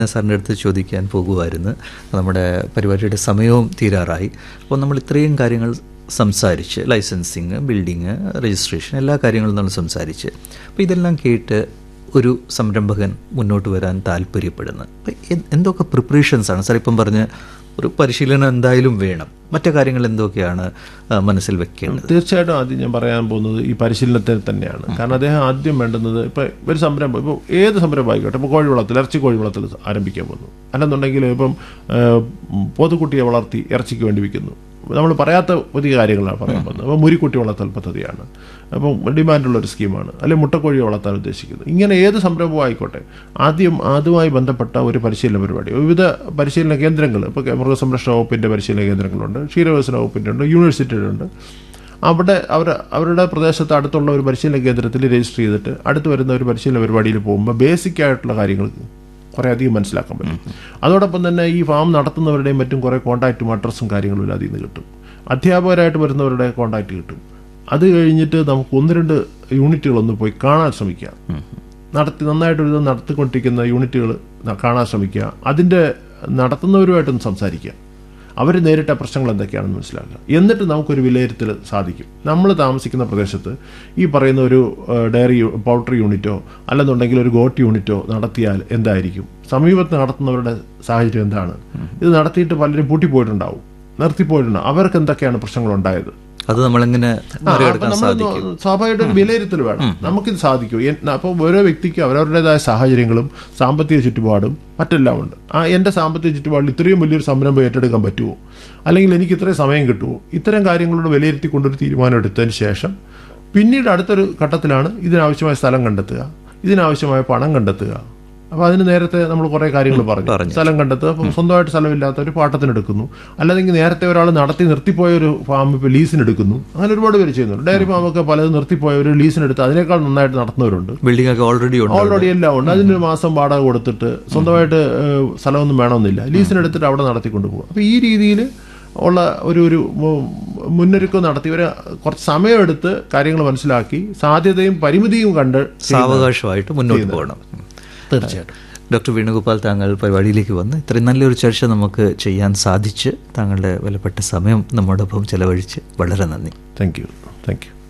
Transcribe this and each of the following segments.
സാറിൻ്റെ അടുത്ത് ചോദിക്കാൻ പോകുമായിരുന്നു നമ്മുടെ പരിപാടിയുടെ സമയവും തീരാറായി അപ്പോൾ നമ്മൾ ഇത്രയും കാര്യങ്ങൾ സംസാരിച്ച് ലൈസൻസിങ് ബിൽഡിങ് രജിസ്ട്രേഷൻ എല്ലാ കാര്യങ്ങളും നമ്മൾ സംസാരിച്ച് അപ്പോൾ ഇതെല്ലാം കേട്ട് ഒരു സംരംഭകൻ മുന്നോട്ട് വരാൻ താല്പര്യപ്പെടുന്നത് അപ്പോൾ എ- എന്തൊക്കെ പ്രിപ്പറേഷൻസ് ആണ് സാർ ഇപ്പം പറഞ്ഞ് ഒരു പരിശീലനം എന്തായാലും വേണം മറ്റു കാര്യങ്ങൾ എന്തൊക്കെയാണ് ആ, മനസ്സിൽ വെക്കേണ്ടത് തീർച്ചയായിട്ടും ആദ്യം ഞാൻ പറയാൻ പോകുന്നത് ഈ പരിശീലനത്തിൽ തന്നെയാണ് കാരണം അദ്ദേഹം ആദ്യം വേണ്ടുന്നത് ഇപ്പം ഒരു സംരംഭം ഇപ്പോൾ ഏത് സംരംഭം ആയിക്കോട്ടെ ഇപ്പോൾ കോഴി വളർത്തൽ ഇറച്ചി കോഴി വളർത്തൽ ആരംഭിക്കാൻ പോകുന്നു അല്ലെന്നുണ്ടെങ്കിൽ ഇപ്പം ആ, പോത്തുകുട്ടിയെ വളർത്തി ഇറച്ചിക്ക് വേണ്ടി വിൽക്കുന്നു നമ്മൾ പറയാത്ത പുതിയ കാര്യങ്ങളാണ് പറയാൻ പോകുന്നത് അപ്പോൾ മുരിക്കുട്ടി വളർത്തൽ പദ്ധതിയാണ് അപ്പം ഡിമാൻഡുള്ള ഒരു സ്കീമാണ് അല്ലെങ്കിൽ മുട്ടക്കോഴിയെ വളർത്താൻ ഉദ്ദേശിക്കുന്നത് ഇങ്ങനെ ഏത് സംരംഭവും ആയിക്കോട്ടെ ആദ്യം അതുമായി ബന്ധപ്പെട്ട ഒരു പരിശീലന പരിപാടി വിവിധ പരിശീലന കേന്ദ്രങ്ങൾ ഇപ്പോൾ മൃഗസംരക്ഷണ വകുപ്പിൻ്റെ പരിശീലന കേന്ദ്രങ്ങളുണ്ട് ക്ഷീരവികസന വകുപ്പിൻ്റെ ഉണ്ട് യൂണിവേഴ്സിറ്റികളുണ്ട് അവിടെ അവർ അവരുടെ പ്രദേശത്ത് അടുത്തുള്ള ഒരു പരിശീലന കേന്ദ്രത്തിൽ രജിസ്റ്റർ ചെയ്തിട്ട് അടുത്ത് വരുന്ന ഒരു പരിശീലന പരിപാടിയിൽ പോകുമ്പോൾ ബേസിക് ആയിട്ടുള്ള കാര്യങ്ങൾ കുറേ അധികം മനസ്സിലാക്കാൻ പറ്റും അതോടൊപ്പം തന്നെ ഈ ഫാം നടത്തുന്നവരുടെയും മറ്റും കുറേ കോൺടാക്റ്റും അഡ്രസ്സും കാര്യങ്ങളും എല്ലാം അതിൽ നിന്ന് കിട്ടും അധ്യാപകരായിട്ട് വരുന്നവരുടെ കോൺടാക്റ്റ് കിട്ടും അത് കഴിഞ്ഞിട്ട് നമുക്ക് ഒന്ന് രണ്ട് യൂണിറ്റുകളൊന്ന് പോയി കാണാൻ ശ്രമിക്കാം നടത്തി നന്നായിട്ട് ഇത് നടത്തിക്കൊണ്ടിരിക്കുന്ന യൂണിറ്റുകൾ കാണാൻ ശ്രമിക്കുക അതിൻ്റെ നടത്തുന്നവരുമായിട്ടൊന്ന് സംസാരിക്കുക അവർ നേരിട്ട പ്രശ്നങ്ങൾ എന്തൊക്കെയാണെന്ന് മനസ്സിലാക്കുക എന്നിട്ട് നമുക്കൊരു വിലയിരുത്തൽ സാധിക്കും നമ്മൾ താമസിക്കുന്ന പ്രദേശത്ത് ഈ പറയുന്ന ഒരു ഏഹ്, ഡയറി യു- പൗൾട്രി യൂണിറ്റോ അല്ലെന്നുണ്ടെങ്കിൽ ഒരു ഗോട്ട് യൂണിറ്റോ നടത്തിയാൽ എന്തായിരിക്കും സമീപത്ത് നടത്തുന്നവരുടെ സാഹചര്യം എന്താണ് ഇത് നടത്തിയിട്ട് പലരും പൂട്ടിപ്പോയിട്ടുണ്ടാവും നിർത്തിപ്പോയിട്ടുണ്ടാവും അവർക്ക് എന്തൊക്കെയാണ് പ്രശ്നങ്ങൾ ഉണ്ടായത് അത് നമ്മളെങ്ങനെ ആ, മറികടക്കാൻ അപ്പൊ നമ്മളൊന്ന് സാധിക്കും സ്വാഭാവികമായിട്ട് ഒരു വിലയിരുത്തൽ വേണം നമുക്കിത് സാധിക്കും അപ്പോൾ ഓരോ വ്യക്തിക്കും അവരവരുടേതായ സാഹചര്യങ്ങളും സാമ്പത്തിക ചുറ്റുപാടും മറ്റെല്ലാം ഉണ്ട് ആ എൻ്റെ സാമ്പത്തിക ചുറ്റുപാടിൽ ഇത്രയും വലിയൊരു സംരംഭം ഏറ്റെടുക്കാൻ പറ്റുമോ അല്ലെങ്കിൽ എനിക്ക് ഇത്രയും സമയം കിട്ടുമോ ഇത്തരം കാര്യങ്ങളോട് വിലയിരുത്തിക്കൊണ്ടൊരു തീരുമാനം എടുത്തതിന് ശേഷം പിന്നീട് അടുത്തൊരു ഘട്ടത്തിലാണ് ഇതിനാവശ്യമായ സ്ഥലം കണ്ടെത്തുക ഇതിനാവശ്യമായ പണം കണ്ടെത്തുക അപ്പോൾ അതിന് നേരത്തെ നമ്മൾ കുറേ കാര്യങ്ങൾ പറഞ്ഞു പറഞ്ഞു. സ്ഥലം കണ്ടെത്തുക അപ്പം സ്വന്തമായിട്ട് സ്ഥലമില്ലാത്തവർ പാട്ടത്തിനെടുക്കുന്നു അല്ലെങ്കിൽ നേരത്തെ ഒരാൾ നടത്തി നിർത്തിപ്പോയ ഒരു ഫാം ഇപ്പോൾ ലീസിനെടുക്കുന്നു അങ്ങനെ ഒരുപാട് പേര് ചെയ്യുന്നുണ്ട് ഡയറി ഫാമൊക്കെ പലത് നിർത്തിപ്പോയ ഒരു ലീസിനെടുത്ത് അതിനേക്കാൾ നന്നായിട്ട് നടത്തുന്നവരുണ്ട് ബിൽഡിംഗ് ഒക്കെ ഓൾറെഡി ഉണ്ട് ഓൾറെഡി എല്ലാം ഉണ്ട് അതിന് ഒരു മാസം വാടക കൊടുത്തിട്ട് സ്വന്തമായിട്ട് ഏഹ്, സ്ഥലമൊന്നും വേണമെന്നില്ല ലീസിനെടുത്തിട്ട് അവിടെ നടത്തിക്കൊണ്ട് പോകും അപ്പോൾ ഈ രീതിയിൽ ഉള്ള ഒരു ഒരു മു- മുന്നൊരുക്കം നടത്തി ഒരു കുറച്ച് സമയമെടുത്ത് കാര്യങ്ങൾ മനസ്സിലാക്കി സാധ്യതയും പരിമിതിയും കണ്ട് സാവകാശമായിട്ട് മുന്നോട്ട് പോകണം തീർച്ചയായിട്ടും ഡോക്ടർ വേണുഗോപാൽ താങ്കൾ പരിപാടിയിലേക്ക് വന്ന് ഇത്രയും നല്ലൊരു ചർച്ച നമുക്ക് ചെയ്യാൻ സാധിച്ച് താങ്കളുടെ വിലപ്പെട്ട സമയം നമ്മോടൊപ്പം ചെലവഴിച്ച് വളരെ നന്ദി thank you thank you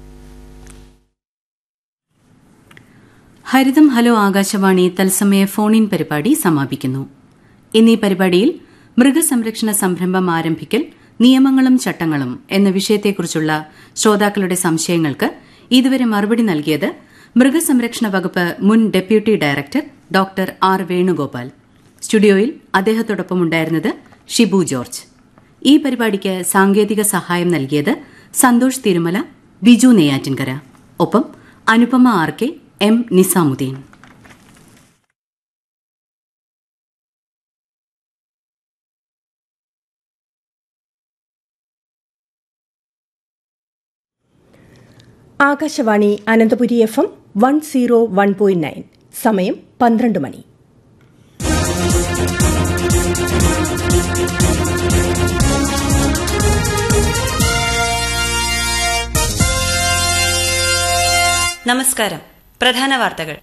Haritham hello Akashvani തത്സമയ ഫോൺ ഇൻ പരിപാടി സമാപിക്കുന്നു ഇന്നീ പരിപാടിയിൽ മൃഗസംരക്ഷണ സംരംഭം ആരംഭിക്കൽ നിയമങ്ങളും ചട്ടങ്ങളും എന്ന വിഷയത്തെക്കുറിച്ചുള്ള ശ്രോതാക്കളുടെ സംശയങ്ങൾക്ക് ഇതുവരെ മറുപടി നൽകിയത് മൃഗസംരക്ഷണ വകുപ്പ് മുൻ deputy director doctor R Venugopal സ്റ്റുഡിയോയിൽ അദ്ദേഹത്തോടൊപ്പം ഉണ്ടായിരുന്നത് ഷിബു ജോർജ് ഈ പരിപാടിക്ക് സാങ്കേതിക സഹായം നൽകിയത് സന്തോഷ് തിരുമല ബിജു നെയ്യാറ്റിൻകര ഒപ്പം Anupama R K M Nizamuddin Akashvani Ananthapuri F M one zero one point nine സമയം പന്ത്രണ്ട് മണി നമസ്കാരം പ്രധാന വാർത്തകൾ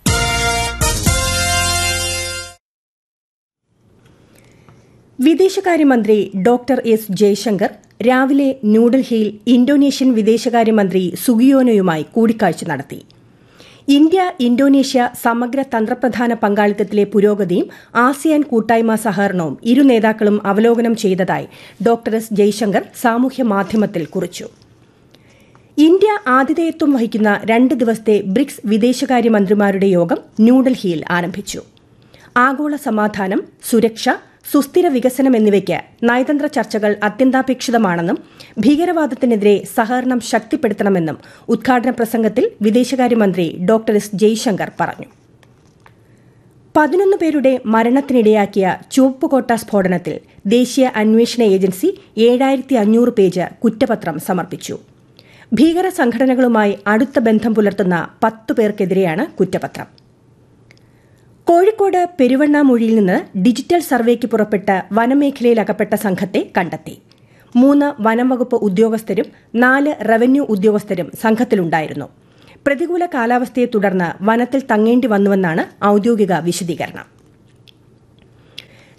വിദേശകാര്യമന്ത്രി ഡോക്ടർ എസ് ജയശങ്കർ രാവിലെ ന്യൂഡൽഹിയിൽ ഇന്തോനേഷ്യൻ വിദേശകാര്യമന്ത്രി സുഗിയോനോയുമായി കൂടിക്കാഴ്ച നടത്തി ഇന്ത്യ ഇന്തോനേഷ്യ സമഗ്ര തന്ത്രപ്രധാന പങ്കാളിത്തത്തിലെ പുരോഗതിയും ആസിയാൻ കൂട്ടായ്മ സഹകരണവും ഇരു നേതാക്കളും അവലോകനം ചെയ്തതായി ഡോക്ടർ എസ് ജയശങ്കർ സാമൂഹ്യ മാധ്യമത്തിൽ കുറിച്ചു ഇന്ത്യ ആതിഥേയത്വം വഹിക്കുന്ന രണ്ട് ദിവസത്തെ ബ്രിക്സ് വിദേശകാര്യമന്ത്രിമാരുടെ യോഗം ന്യൂഡൽഹിയിൽ ആരംഭിച്ചു ആഗോള സമാധാനം സുരക്ഷ സുസ്ഥിര വികസനം എന്നിവയ്ക്ക് നയതന്ത്ര ചർച്ചകൾ അത്യന്താപേക്ഷിതമാണെന്നും ഭീകരവാദത്തിനെതിരെ സഹകരണം ശക്തിപ്പെടുത്തണമെന്നും ഉദ്ഘാടന പ്രസംഗത്തിൽ വിദേശകാര്യമന്ത്രി ഡോക്ടർ എസ് ജയശങ്കർ പറഞ്ഞു പതിനൊന്ന് പേരുടെ മരണത്തിനിടയാക്കിയ ചുവപ്പുകോട്ട സ്ഫോടനത്തിൽ ദേശീയ അന്വേഷണ ഏജൻസി ഏഴായിരത്തി അഞ്ഞൂറ് പേജ് കുറ്റപത്രം സമർപ്പിച്ചു ഭീകര സംഘടനകളുമായി അടുത്ത ബന്ധം പുലർത്തുന്ന പത്തു പേർക്കെതിരെയാണ് കുറ്റപത്രം കോഴിക്കോട് പെരുവണ്ണാമൊഴിയിൽ നിന്ന് ഡിജിറ്റൽ സർവേക്ക് പുറപ്പെട്ട് വനമേഖലയിൽ അകപ്പെട്ട സംഘത്തെ കണ്ടെത്തി മൂന്ന് വനം വകുപ്പ് ഉദ്യോഗസ്ഥരും നാല് റവന്യൂ ഉദ്യോഗസ്ഥരും സംഘത്തിലുണ്ടായിരുന്നു പ്രതികൂല കാലാവസ്ഥയെ തുടർന്ന് വനത്തിൽ തങ്ങേണ്ടി വന്നുവെന്നാണ് ഔദ്യോഗിക വിശദീകരണം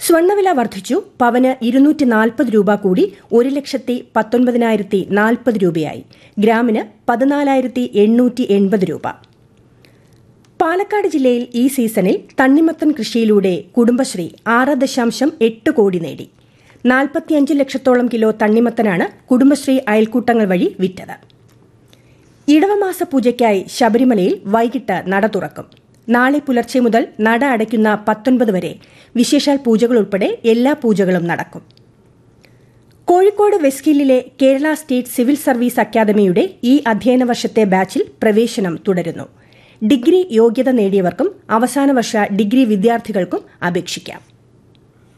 സ്വർണ്ണവില വർദ്ധിച്ചു പവന് ഇരുന്നൂറ്റി നാൽപ്പത് രൂപ കൂടി ഒരു ലക്ഷത്തി പത്തൊൻപതിനായിരത്തി നാൽപ്പത് രൂപയായി ഗ്രാമിന് പതിനാലായിരത്തി എണ്ണൂറ്റി എൺപത് രൂപ പാലക്കാട് ജില്ലയിൽ ഈ സീസണിൽ തണ്ണിമത്തൻ കൃഷിയിലൂടെ കുടുംബശ്രീ ആറ് ദശാംശം എട്ട് കോടി നേടി നാൽപ്പത്തിയഞ്ച് ലക്ഷത്തോളം കിലോ തണ്ണിമത്തനാണ് കുടുംബശ്രീ അയൽക്കൂട്ടങ്ങൾ വഴി വിറ്റത് ഇടവമാസ പൂജയ്ക്കായി ശബരിമലയിൽ വൈകിട്ട് നട തുറക്കും നാളെ പുലർച്ചെ മുതൽ നട അടയ്ക്കുന്ന പത്തൊൻപത് വരെ വിശേഷാൽ പൂജകൾ ഉൾപ്പെടെ എല്ലാ പൂജകളും നടക്കും കോഴിക്കോട് വെസ്റ്റ് ഹില്ലിലെ കേരള സ്റ്റേറ്റ് സിവിൽ സർവീസ് അക്കാദമിയുടെ ഈ അധ്യയന വർഷത്തെ ബാച്ചിൽ പ്രവേശനം തുടരുന്നു ഡിഗ്രി യോഗ്യത നേടിയവർക്കും അവസാന വർഷ ഡിഗ്രി വിദ്യാർത്ഥികൾക്കും അപേക്ഷിക്കാം